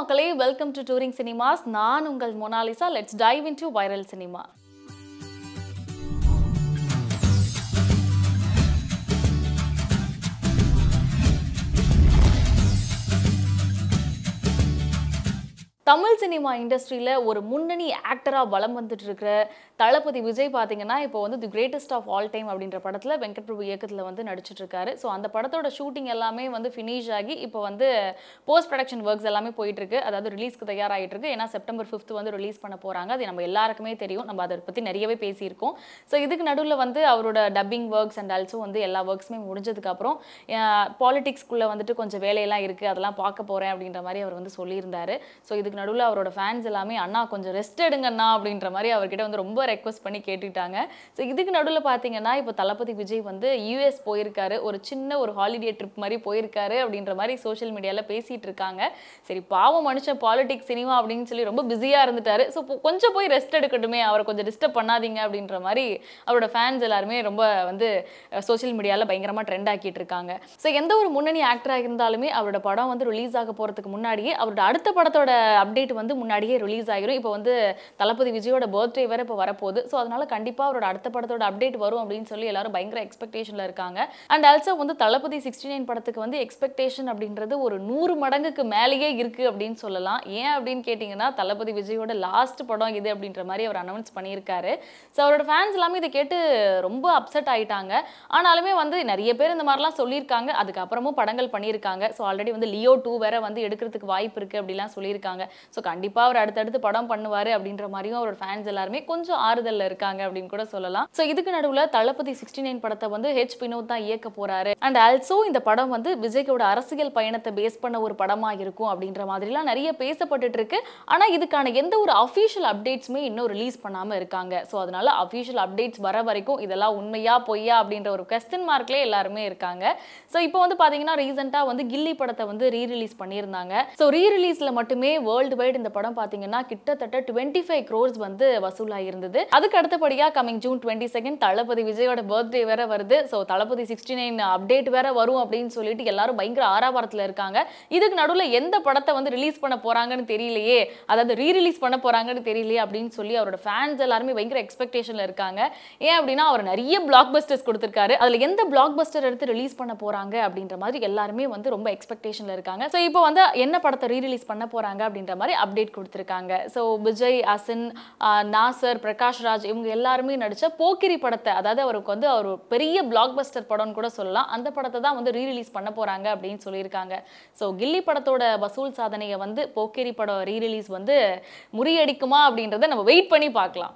மக்களே welcome to touring cinemas நான் உங்கள் Monalisa let's dive into viral cinema Tamil cinema இண்டஸ்ட்ரியில் ஒரு முன்னணி ஆக்டராக வலம் வந்துட்டு இருக்கிற தளபதி விஜய் பார்த்தீங்கன்னா இப்போ வந்து the greatest of all time அப்படின்ற படத்தில் வெங்கட் பிரபு இயக்கத்தில் வந்து நடிச்சிட்டு இருக்காரு ஸோ அந்த படத்தோட ஷூட்டிங் எல்லாமே வந்து ஃபினிஷ் ஆகி இப்போ வந்து போஸ்ட் ப்ரொடக்ஷன் ஒர்க்ஸ் எல்லாமே போயிட்டு இருக்கு அதாவது ரிலீஸ்க்கு தயாராகிட்டு இருக்கு ஏன்னா செப்டம்பர் ஃபிஃப்த் வந்து ரிலீஸ் பண்ண போகிறாங்க அது நம்ம எல்லாருக்குமே தெரியும் நம்ம அதை பற்றி நிறையவே பேசியிருக்கோம் ஸோ இதுக்கு நடுவில் வந்து அவரோட டப்பிங் ஒர்க்ஸ் அண்ட் ஆல்சோ வந்து எல்லா ஒர்க்ஸுமே முடிஞ்சதுக்கப்புறம் பாலிடிக்ஸ்குள்ளே வந்துட்டு கொஞ்சம் வேலையெல்லாம் இருக்குது அதெல்லாம் பார்க்க போகிறேன் அப்படின்ற மாதிரி அவர் வந்து சொல்லியிருந்தாரு ஸோ இதுக்கு நடுவில் அவரோட ஃபேன்ஸ் எல்லாமே அண்ணா கொஞ்சம் ரெஸ்ட் எடுங்கண்ணா அப்படின்ற மாதிரி அவர்கிட்ட வந்து ரொம்ப ரெக்வஸ்ட் பண்ணி கேட்டுட்டாங்க ஸோ இதுக்கு நடுவில் பார்த்தீங்கன்னா இப்போ தளபதி விஜய் வந்து யூஎஸ் போயிருக்காரு ஒரு சின்ன ஒரு ஹாலிடே ட்ரிப் மாதிரி போயிருக்காரு அப்படின்ற மாதிரி சோஷியல் மீடியாவில் பேசிகிட்டு இருக்காங்க சரி பாவம் மனுஷன் பாலிடிக்ஸ் சினிமா அப்படின்னு சொல்லி ரொம்ப பிஸியாக இருந்துட்டாரு ஸோ கொஞ்சம் போய் ரெஸ்ட் எடுக்கட்டுமே அவரை கொஞ்சம் டிஸ்டர்ப் பண்ணாதீங்க அப்படின்ற மாதிரி அவரோட ஃபேன்ஸ் எல்லாருமே ரொம்ப வந்து சோஷியல் மீடியாவில் பயங்கரமாக ட்ரெண்ட் ஆக்கிட்டு இருக்காங்க ஸோ எந்த ஒரு முன்னணி ஆக்டராக இருந்தாலுமே அவரோட படம் வந்து ரிலீஸ் ஆக போகிறதுக்கு முன்னாடியே அவரோட அடுத்த படத்தோட அப்டேட் வந்து முன்னாடியே ரிலீஸ் ஆகிரும் இப்போ வந்து தளபதி விஜயோட பர்த்டே வேற இப்போ வரப்போகுது ஸோ அதனால கண்டிப்பாக அவரோட அடுத்த படத்தோட அப்டேட் வரும் அப்படின்னு சொல்லி எல்லாரும் பயங்கர எக்ஸ்பெக்டேஷனில் இருக்காங்க அண்ட் ஆல்சோ வந்து தளபதி சிக்ஸ்டி நைன் படத்துக்கு வந்து எக்ஸ்பெக்டேஷன் அப்படின்றது ஒரு நூறு மடங்குக்கு மேலேயே இருக்குது அப்படின்னு சொல்லலாம் ஏன் அப்படின்னு கேட்டிங்கன்னா தளபதி விஜயோட லாஸ்ட் படம் இது அப்படின்ற மாதிரி அவர் அனௌன்ஸ் பண்ணியிருக்காரு ஸோ அவரோட ஃபேன்ஸ் எல்லாமே இதை கேட்டு ரொம்ப அப்செட் ஆயிட்டாங்க ஆனாலுமே வந்து நிறைய பேர் இந்த மாதிரிலாம் சொல்லியிருக்காங்க அதுக்கப்புறமும் படங்கள் பண்ணியிருக்காங்க ஸோ ஆல்ரெடி வந்து லியோ டூ வேற வந்து எடுக்கிறதுக்கு வாய்ப்பு இருக்குது அப்படிலாம் சொல்லியிருக்காங்க ஸோ கண்டிப்பாக அவர் அடுத்தடுத்து படம் பண்ணுவார் அப்படின்ற மாதிரியும் அவரோட ஃபேன்ஸ் எல்லாருமே கொஞ்சம் ஆறுதலில் இருக்காங்க அப்படின்னு கூட சொல்லலாம் ஸோ இதுக்கு நடுவில் தளபதி சிக்ஸ்டி நைன் படத்தை வந்து ஹெச் வினோத் தான் இயக்க போறாரு அண்ட் ஆல்சோ இந்த படம் வந்து விஜய்க்கோட அரசியல் பயணத்தை பேஸ் பண்ண ஒரு படமாக இருக்கும் அப்படின்ற மாதிரிலாம் நிறைய பேசப்பட்டுட்டு இருக்கு ஆனால் இதுக்கான எந்த ஒரு அஃபீஷியல் அப்டேட்ஸுமே இன்னும் ரிலீஸ் பண்ணாமல் இருக்காங்க ஸோ அதனால அஃபீஷியல் அப்டேட்ஸ் வர வரைக்கும் இதெல்லாம் உண்மையா பொய்யா அப்படின்ற ஒரு கொஸ்டின் மார்க்லேயே எல்லாருமே இருக்காங்க ஸோ இப்போ வந்து பார்த்தீங்கன்னா ரீசெண்டாக வந்து கில்லி படத்தை வந்து ரீ ரிலீஸ் பண்ணியிருந்தாங்க ஸோ ரீ ரிலீஸில் மட்டுமே வேர்ல்டு வைட் இந்த படம் பார்த்தீங்கன்னா கிட்டத்தட்ட டுவெண்ட்டி ஃபைவ் க்ரோர்ஸ் வந்து வசூலாக இருந்தது அதுக்கு அடுத்தபடியாக coming June twenty second Thalapathy விஜயோட பர்த்டே வேற வருது so Thalapathy sixty nine update வேற வரும் அப்படின்னு சொல்லிட்டு எல்லாரும் பயங்கர ஆறாபாரத்தில் இருக்காங்க இதுக்கு நடுவில் எந்த படத்தை வந்து ரிலீஸ் பண்ண போறாங்கன்னு தெரியலையே அதாவது ரீ ரிலீஸ் பண்ண போறாங்கன்னு தெரியலையே அப்படின்னு சொல்லி அவரோட ஃபேன்ஸ் எல்லாருமே பயங்கர எக்ஸ்பெக்டேஷனில் இருக்காங்க ஏன் அப்படின்னா அவர் நிறைய பிளாக் பஸ்டர்ஸ் கொடுத்துருக்காரு அதில் எந்த பிளாக் பஸ்டர் எடுத்து ரிலீஸ் பண்ண போறாங்க அப்படின்ற மாதிரி எல்லாருமே வந்து ரொம்ப எக்ஸ்பெக்டேஷனில் இருக்காங்க ஸோ இப்போ வந்து என்ன படத்தை ரீ ரிலீஸ் பண்ண போறாங்க அப்படின்ற மாதிரி அப்டேட் கொடுத்துருக்காங்க ஸோ விஜய் அசின் ஆஹ் நாசர் பிரகாஷ் ராஜ் இவங்க எல்லாருமே நடிச்ச போக்கிரி படத்தை அதாவது அவருக்கு வந்து அவர் பெரிய பிளாக் பஸ்டர் படம்னு கூட சொல்லலாம் அந்த படத்தை தான் வந்து ரீ ரிலீஸ் பண்ண போறாங்க அப்படின்னு சொல்லியிருக்காங்க ஸோ கில்லி படத்தோட வசூல் சாதனையை வந்து போக்கிரி படம் ரீ ரிலீஸ் வந்து முறியடிக்குமா அப்படின்றத நம்ம வெயிட் பண்ணி பார்க்கலாம்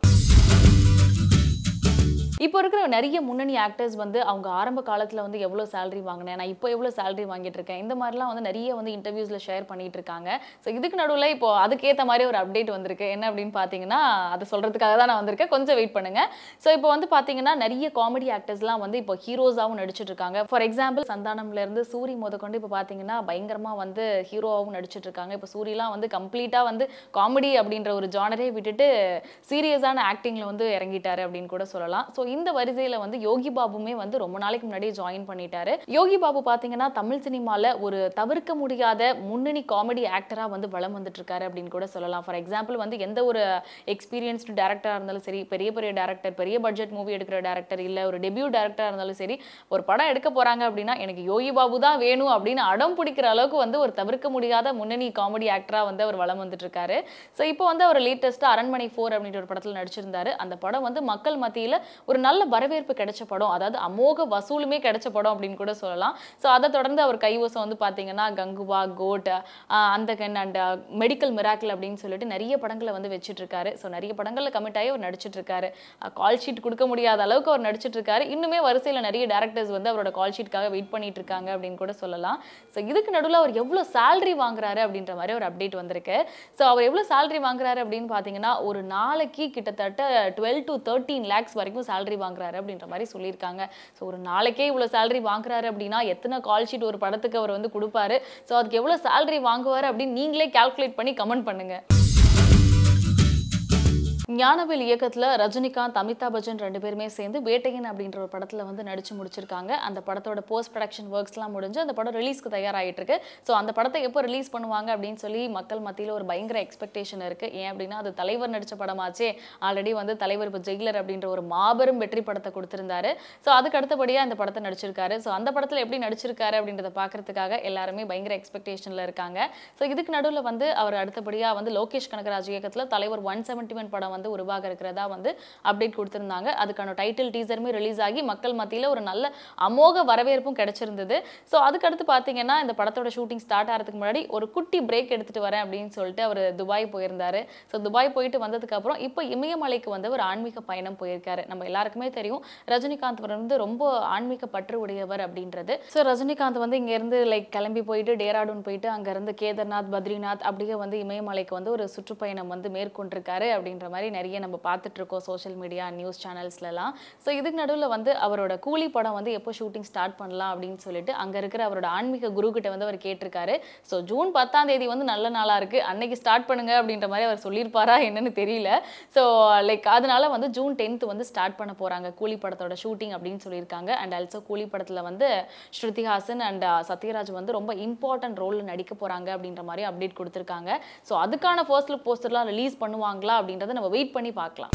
இப்போ இருக்கிற நிறைய முன்னணி ஆக்டர்ஸ் வந்து அவங்க ஆரம்ப காலத்தில் வந்து எவ்வளோ சேலரி வாங்கினேன் நான் இப்போ எவ்வளோ சேலரி வாங்கிட்டு இருக்கேன் இந்த மாதிரிலாம் வந்து நிறைய வந்து இன்டர்வியூஸில் ஷேர் பண்ணிட்டு இருக்காங்க ஸோ இதுக்கு நடுவில் இப்போ அதுக்கேற்ற மாதிரி ஒரு அப்டேட் வந்திருக்கு என்ன அப்படின்னு பார்த்தீங்கன்னா அதை சொல்கிறதுக்காக தான் நான் வந்திருக்கேன் கொஞ்சம் வெயிட் பண்ணுங்க ஸோ இப்போ வந்து பார்த்தீங்கன்னா நிறைய காமெடி ஆக்டர்ஸ்லாம் வந்து இப்போ ஹீரோஸாகவும் நடிச்சிட்டு இருக்காங்க ஃபார் எக்ஸாம்பிள் சந்தானம்ல இருந்து சூரி முதற்கொண்டு இப்போ பார்த்தீங்கன்னா பயங்கரமாக வந்து ஹீரோவாகவும் நடிச்சிட்டு இருக்காங்க இப்போ சூரியலாம் வந்து கம்ப்ளீட்டாக வந்து காமெடி அப்படின்ற ஒரு ஜானரே விட்டுட்டு சீரியஸான ஆக்டிங்கில் வந்து இறங்கிட்டாரு அப்படின்னு கூட சொல்லலாம் ஸோ இந்த வரிசையில் வந்து யோகி பாபுமே வந்து ரொம்ப நாளைக்கு முன்னாடியே ஜாயின் பண்ணிட்டாரு யோகி பாபு பார்த்தீங்கன்னா தமிழ் சினிமாவில் ஒரு தவிர்க்க முடியாத முன்னணி காமெடி ஆக்டராக வந்து வளம் வந்துட்டு இருக்காரு அப்படின்னு கூட சொல்லலாம் ஃபார் எக்ஸாம்பிள் வந்து எந்த ஒரு எக்ஸ்பீரியன்ஸ்டு டேரக்டராக இருந்தாலும் சரி பெரிய பெரிய டேரக்டர் பெரிய பட்ஜெட் மூவி எடுக்கிற டேரக்டர் இல்லை ஒரு டெபியூ டேரக்டராக இருந்தாலும் சரி ஒரு படம் எடுக்க போகிறாங்க அப்படின்னா எனக்கு யோகி பாபு தான் வேணும் அப்படின்னு அடம் பிடிக்கிற அளவுக்கு வந்து ஒரு தவிர்க்க முடியாத முன்னணி காமெடி ஆக்டராக வந்து அவர் வளம் வந்துட்டு இருக்காரு ஸோ இப்போ வந்து அவர் லேட்டஸ்ட்டாக அரண்மனை ஃபோர் அப்படின்ற ஒரு படத்தில் நடிச்சிருந்தாரு அந்த படம் வந்து மக்கள் மத்தியில் ஒரு நல்ல வரவேற்பு கிடைச்ச படம் அதாவது அமோக வசூலுமே கிடைச்ச படம் அப்படின்னு கூட சொல்லலாம் ஸோ அதை தொடர்ந்து அவர் கைவசம் வந்து பார்த்தீங்கன்னா கங்குவா கோட் அந்த கன் அண்ட் மெடிக்கல் மிராக்கிள் அப்படின்னு சொல்லிட்டு நிறைய படங்களை வந்து வச்சுட்டு இருக்காரு ஸோ நிறைய படங்களில் கமிட் ஆகி அவர் நடிச்சிட்டு இருக்காரு கால் ஷீட் கொடுக்க முடியாத அளவுக்கு அவர் நடிச்சிட்டு இருக்காரு இன்னுமே வரிசையில் நிறைய டேரக்டர்ஸ் வந்து அவரோட கால் ஷீட்காக வெயிட் பண்ணிட்டு இருக்காங்க அப்படின்னு கூட சொல்லலாம் ஸோ இதுக்கு நடுவில் அவர் எவ்வளோ சேலரி வாங்குறாரு அப்படின்ற மாதிரி ஒரு அப்டேட் வந்திருக்கு ஸோ அவர் எவ்வளோ சேலரி வாங்குறாரு அப்படின்னு பார்த்தீங்கன்னா ஒரு நாளைக்கு கிட்டத்தட்ட டுவெல் டு தேர்ட்டீன் லேக்ஸ் வரைக்கும் சேலரி வாங்குறாரு அப்படின்ற மாதிரி சொல்லியிருக்காங்க ஸோ ஒரு நாளைக்கே இவ்வளோ சேலரி வாங்குறாரு அப்படின்னா எத்தனை கால் ஷீட் ஒரு படத்துக்கு அவர் வந்து கொடுப்பாரு ஸோ அதுக்கு எவ்வளோ சேலரி வாங்குவார் அப்படின்னு நீங்களே கால்குலேட் பண்ணி கமெண்ட் பண்ணுங்க ஞானவேல் இயக்கத்துல ரஜினிகாந்த் அமிதாப் பச்சன் ரெண்டு பேருமே சேர்ந்து வேட்டையன் அப்படின்ற ஒரு படத்துல வந்து நடிச்சு முடிச்சிருக்காங்க அந்த படத்தோட போஸ்ட் ப்ரொடக்ஷன் ஒர்க்ஸ்லாம் முடிஞ்சு அந்த படம் ரிலீஸ்க்கு தயாராகிட்டு இருக்கு ஸோ அந்த படத்தை எப்போ ரிலீஸ் பண்ணுவாங்க அப்படின்னு சொல்லி மக்கள் மத்தியில் ஒரு பயங்கர எக்ஸ்பெக்டேஷன் இருக்கு ஏன் அப்படின்னா அது தலைவர் நடிச்ச படமாச்சே ஆல்ரெடி வந்து தலைவர் இப்போ ஜெயிலர் அப்படின்ற ஒரு மாபெரும் வெற்றி படத்தை கொடுத்திருந்தாரு ஸோ அதுக்கு அடுத்தபடியா இந்த படத்தை நடிச்சிருக்காரு ஸோ அந்த படத்துல எப்படி நடிச்சிருக்காரு அப்படின்றத பார்க்கறதுக்காக எல்லாருமே பயங்கர எக்ஸ்பெக்டேஷன்ல இருக்காங்க ஸோ இதுக்கு நடுவில் வந்து அவர் அடுத்தபடியா வந்து லோகேஷ் கனகராஜ் இயக்கத்துல தலைவர் ஒன் செவன்டி ஒன் படம் வந்து உருவாக இருக்கிறதா வந்து அப்டேட் கொடுத்திருந்தாங்க அதுக்கான டைட்டில் டீசருமே ரிலீஸ் ஆகி மக்கள் மத்தியில ஒரு நல்ல அமோக வரவேற்பும் கிடைச்சிருந்தது ஸோ அதுக்கடுத்து பார்த்தீங்கன்னா இந்த படத்தோட ஷூட்டிங் ஸ்டார்ட் ஆகிறதுக்கு முன்னாடி ஒரு குட்டி பிரேக் எடுத்துட்டு வரேன் அப்படின்னு சொல்லிட்டு அவர் துபாய் போயிருந்தாரு ஸோ துபாய் போயிட்டு வந்ததுக்கு அப்புறம் இப்போ இமயமலைக்கு வந்து ஒரு ஆன்மீக பயணம் போயிருக்காரு நம்ம எல்லாருக்குமே தெரியும் ரஜினிகாந்த் வந்து ரொம்ப ஆன்மீக பற்று உடையவர் அப்படின்றது ஸோ ரஜினிகாந்த் வந்து இங்க இருந்து லைக் கிளம்பி போயிட்டு டேராடூன் போயிட்டு அங்க இருந்து கேதார்நாத் பத்ரிநாத் அப்படியே வந்து இமயமலைக்கு வந்து ஒரு சுற்றுப்பயணம் வந்து மேற்கொண்டிருக்காரு அப்படின்ற மாதிரி நிறைய நம்ம பார்த்துட்டு இருக்கோம் சோஷியல் மீடியா நியூஸ் சேனல்ஸ்லலாம் ஸோ இதுக்கு நடுவில் வந்து அவரோட கூலி படம் வந்து எப்போ ஷூட்டிங் ஸ்டார்ட் பண்ணலாம் அப்படின்னு சொல்லிட்டு அங்கே இருக்கிற அவரோட ஆன்மீக குரு கிட்ட வந்து அவர் கேட்டிருக்காரு ஸோ ஜூன் பத்தாம் தேதி வந்து நல்ல நாளாக இருக்குது அன்னைக்கு ஸ்டார்ட் பண்ணுங்க அப்படின்ற மாதிரி அவர் சொல்லியிருப்பாரா என்னன்னு தெரியல ஸோ லைக் அதனால வந்து ஜூன் டென்த் வந்து ஸ்டார்ட் பண்ண போகிறாங்க கூலி படத்தோட ஷூட்டிங் அப்படின்னு சொல்லியிருக்காங்க அண்ட் ஆல்சோ கூலி படத்தில் வந்து ஸ்ருதிஹாசன் அண்ட் சத்யராஜ் வந்து ரொம்ப இம்பார்ட்டன்ட் ரோலில் நடிக்க போகிறாங்க அப்படின்ற மாதிரி அப்டேட் கொடுத்துருக்காங்க ஸோ அதுக்கான ஃபர்ஸ்ட் லுக் போஸ்டர்லாம் ரிலீஸ் பண்ணுவாங்களா அப்படின்றத நம்ம வெயிட் பண்ணி பார்க்கலாம்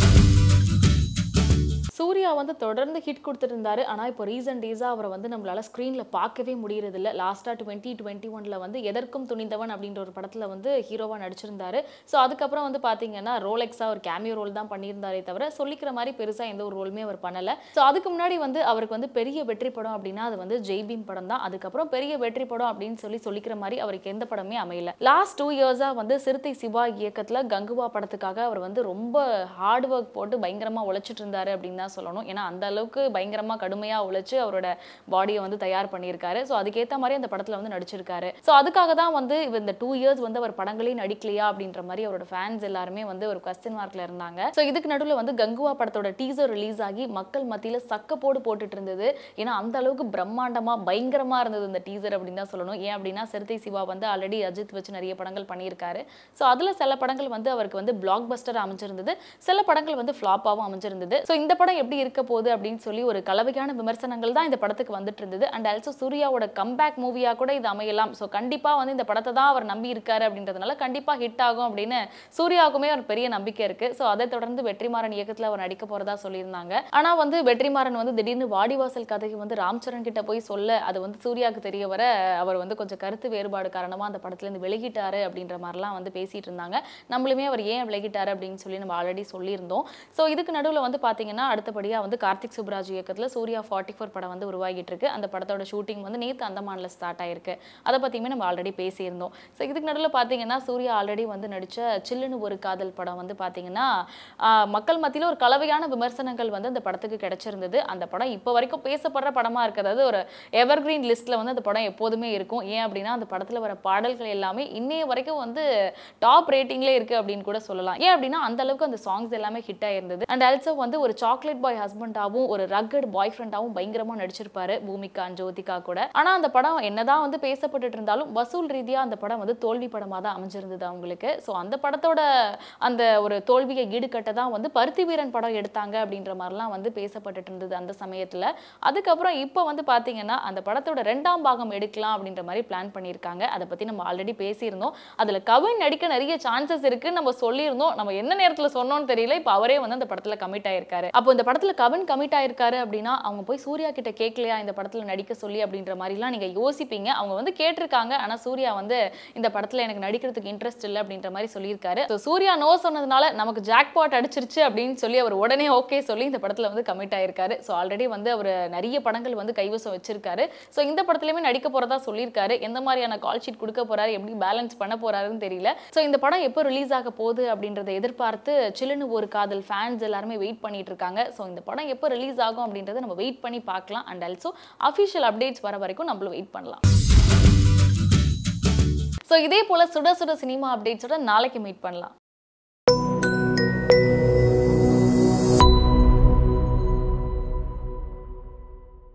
சூர்யா வந்து தொடர்ந்து ஹிட் கொடுத்துருந்தாரு ஆனால் இப்போ ரீசன்ட் டேஸாக அவரை வந்து நம்மளால ஸ்க்ரீனில் பார்க்கவே முடியறதில்ல லாஸ்ட்டாக டுவெண்ட்டி டுவெண்ட்டி ஒனில் வந்து எதற்கும் துணிந்தவன் அப்படின்ற ஒரு படத்தில் வந்து ஹீரோவாக நடிச்சிருந்தாரு ஸோ அதுக்கப்புறம் வந்து பார்த்தீங்கன்னா ரோலெக்ஸாக ஒரு கேமியோ ரோல் தான் பண்ணியிருந்தாரே தவிர சொல்லிக்கிற மாதிரி பெருசாக எந்த ஒரு ரோலுமே அவர் பண்ணலை ஸோ அதுக்கு முன்னாடி வந்து அவருக்கு வந்து பெரிய வெற்றி படம் அப்படின்னா அது வந்து ஜெய்பீம் படம் தான் அதுக்கப்புறம் பெரிய வெற்றி படம் அப்படின்னு சொல்லி சொல்லிக்கிற மாதிரி அவருக்கு எந்த படமே அமையல லாஸ்ட் டூ இயர்ஸாக வந்து சிறுத்தை சிவா இயக்கத்தில் கங்குவா படத்துக்காக அவர் வந்து ரொம்ப ஹார்ட் ஒர்க் போட்டு பயங்கரமாக உழைச்சிட்டு இருந்தாரு அப்படின்னு தான் சொல்லணும் ஏன்னா அந்த அளவுக்கு பயங்கரமா கடுமையா உழைச்சு அவரோட பாடியை வந்து தயார் பண்ணியிருக்காரு ஸோ அதுக்கேற்ற மாதிரி அந்த படத்துல வந்து நடிச்சிருக்காரு ஸோ அதுக்காக தான் வந்து இவ இந்த டூ இயர்ஸ் வந்து அவர் படங்களே நடிக்கலையா அப்படின்ற மாதிரி அவரோட ஃபேன்ஸ் எல்லாருமே வந்து ஒரு கொஸ்டின் மார்க்ல இருந்தாங்க ஸோ இதுக்கு நடுவில் வந்து கங்குவா படத்தோட டீசர் ரிலீஸ் ஆகி மக்கள் மத்தியில சக்கப்போடு போட்டுட்டு இருந்தது ஏன்னா அந்த அளவுக்கு பிரம்மாண்டமா பயங்கரமா இருந்தது இந்த டீசர் அப்படின்னு தான் சொல்லணும் ஏன் அப்படின்னா சிறுத்தை சிவா வந்து ஆல்ரெடி அஜித் வச்சு நிறைய படங்கள் பண்ணியிருக்காரு ஸோ அதுல சில படங்கள் வந்து அவருக்கு வந்து பிளாக் பஸ்டர் அமைஞ்சிருந்தது சில படங்கள் வந்து ஃப்ளாப்பாகவும் அமைஞ்சிருந்தது ஸோ இந்த படம் எப்படி இருக்க போகுது அப்படின்னு சொல்லி ஒரு கலவையான விமர்சனங்கள் தான் இந்த படத்துக்கு வந்துட்டு இருந்தது அண்ட் ஆல்சோ சூர்யாவோட கம்பேக் மூவியாக கூட இது அமையலாம் ஸோ கண்டிப்பாக வந்து இந்த படத்தை தான் அவர் நம்பி இருக்காரு அப்படின்றதுனால கண்டிப்பாக ஹிட் ஆகும் அப்படின்னு சூர்யாவுக்குமே ஒரு பெரிய நம்பிக்கை இருக்கு ஸோ அதை தொடர்ந்து வெற்றிமாறன் இயக்கத்தில் அவர் நடிக்க போறதா சொல்லியிருந்தாங்க ஆனால் வந்து வெற்றிமாறன் வந்து திடீர்னு வாடிவாசல் கதைக்கு வந்து ராம்சரண் கிட்ட போய் சொல்ல அது வந்து சூர்யாவுக்கு தெரிய வர அவர் வந்து கொஞ்சம் கருத்து வேறுபாடு காரணமாக அந்த படத்துலேருந்து விலகிட்டாரு அப்படின்ற மாதிரிலாம் வந்து பேசிட்டு இருந்தாங்க நம்மளுமே அவர் ஏன் விலகிட்டாரு அப்படின்னு சொல்லி நம்ம ஆல்ரெடி சொல்லியிருந்தோம் ஸோ இதுக்கு நடுவில் வந்து பார்த்தீங்கன்னா அடுத்தபடியாக வந்து கார்த்திக் சுப்ராஜ் இயக்கத்தில் சூர்யா ஃபார்ட்டி ஃபோர் படம் வந்து உருவாகிட்டு இருக்கு அந்த படத்தோட ஷூட்டிங் வந்து நேற்று அந்தமானில் ஸ்டார்ட் ஆயிருக்கு அதை பற்றியுமே நம்ம ஆல்ரெடி பேசியிருந்தோம் ஸோ இதுக்கு நடுவில் பார்த்தீங்கன்னா சூர்யா ஆல்ரெடி வந்து நடித்த சில்லுன்னு ஒரு காதல் படம் வந்து பார்த்தீங்கன்னா ஆஹ், மக்கள் மத்தியில் ஒரு கலவையான விமர்சனங்கள் வந்து அந்த படத்துக்கு கிடைச்சிருந்தது அந்த படம் இப்போ வரைக்கும் பேசப்படுற படமாக இருக்கிறது ஒரு எவர்கிரீன் லிஸ்ட்டில் வந்து அந்த படம் எப்போதுமே இருக்கும் ஏன் அப்படின்னா அந்த படத்தில் வர பாடல்கள் எல்லாமே இன்னைய வரைக்கும் வந்து டாப் ரேட்டிங்லேயே இருக்குது அப்படின்னு கூட சொல்லலாம் ஏன் அப்படின்னா அந்த அளவுக்கு அந்த சாங்ஸ் எல்லாமே ஹிட் ஆயிருந்தது அண்ட் ஆல்சோ வந்து ஒரு சாக்லேட் பாய் ஹஸ்பண்டாகவும் ஒரு ரக்கட் பாய் ஃப்ரெண்டாகவும் பயங்கரமா நடிச்சிருப்பாரு பூமிகா and ஜோதிகா கூட ஆனா அந்த படம் என்னதான் வந்து பேசப்பட்டுட்டு இருந்தாலும் வசூல் ரீதியா அந்த படம் வந்து தோல்வி படமா தான் அமைஞ்சிருந்தது அவங்களுக்கு ஸோ அந்த படத்தோட அந்த ஒரு தோல்வியை ஈடுகட்ட தான் வந்து பருத்தி வீரன் படம் எடுத்தாங்க அப்படின்ற மாதிரிலாம் வந்து பேசப்பட்டுட்டு இருந்தது அந்த சமயத்துல அதுக்கப்புறம் இப்போ வந்து பாத்தீங்கன்னா அந்த படத்தோட ரெண்டாம் பாகம் எடுக்கலாம் அப்படின்ற மாதிரி பிளான் பண்ணியிருக்காங்க அதை பத்தி நம்ம ஆல்ரெடி பேசியிருந்தோம் அதுல கவின் நடிக்க நிறைய சான்சஸ் இருக்குன்னு நம்ம சொல்லியிருந்தோம் நம்ம என்ன நேரத்துல சொன்னோம்னு தெரியல இப்போ அவரே வந்து அந்த படத்துல கமிட் ஆயிருக்காரு அப்போ இந்த படத்துல கவின் கமிட் ஆயிருக்காரு அப்படின்னா அவங்க போய் சூர்யா கிட்ட கேட்கலையா இந்த படத்துல நடிக்க சொல்லி அப்படின்ற மாதிரிலாம் நீங்க யோசிப்பீங்க அவங்க வந்து கேட்டிருக்காங்க ஆனா சூர்யா வந்து இந்த படத்துல எனக்கு நடிக்கிறதுக்கு இன்ட்ரெஸ்ட் இல்லை அப்படின்ற மாதிரி சொல்லியிருக்காரு ஸோ சூர்யா நோ சொன்னதுனால நமக்கு ஜாக்பாட் அடிச்சிருச்சு அப்படின்னு சொல்லி அவர் உடனே ஓகே சொல்லி இந்த படத்துல வந்து கமிட் ஆயிருக்காரு ஸோ ஆல்ரெடி வந்து அவர் நிறைய படங்கள் வந்து கைவசம் வச்சிருக்காரு ஸோ இந்த படத்துலயுமே நடிக்க போறதா சொல்லியிருக்காரு எந்த மாதிரியான கால் ஷீட் கொடுக்க போறாரு எப்படி பேலன்ஸ் பண்ண போறாருன்னு தெரியல ஸோ இந்த படம் எப்போ ரிலீஸ் ஆக போகுது அப்படின்றத எதிர்பார்த்து சில்லுன்னு ஒரு காதல் ஃபேன்ஸ் எல்லாருமே வெயிட் பண்ணிட்டு இருக்காங்க ஸோ இந்த படம் எப்போ ரிலீஸ் ஆகும் அப்படின்றத நம்ம வெயிட் பண்ணி பார்க்கலாம் அண்ட் ஆல்சோ அஃபிஷியல் அப்டேட்ஸ் வர வரைக்கும் நம்மளும் வெயிட் பண்ணலாம் ஸோ இதே போல சுட சுட சினிமா அப்டேட்ஸோட நாளைக்கு மீட் பண்ணலாம்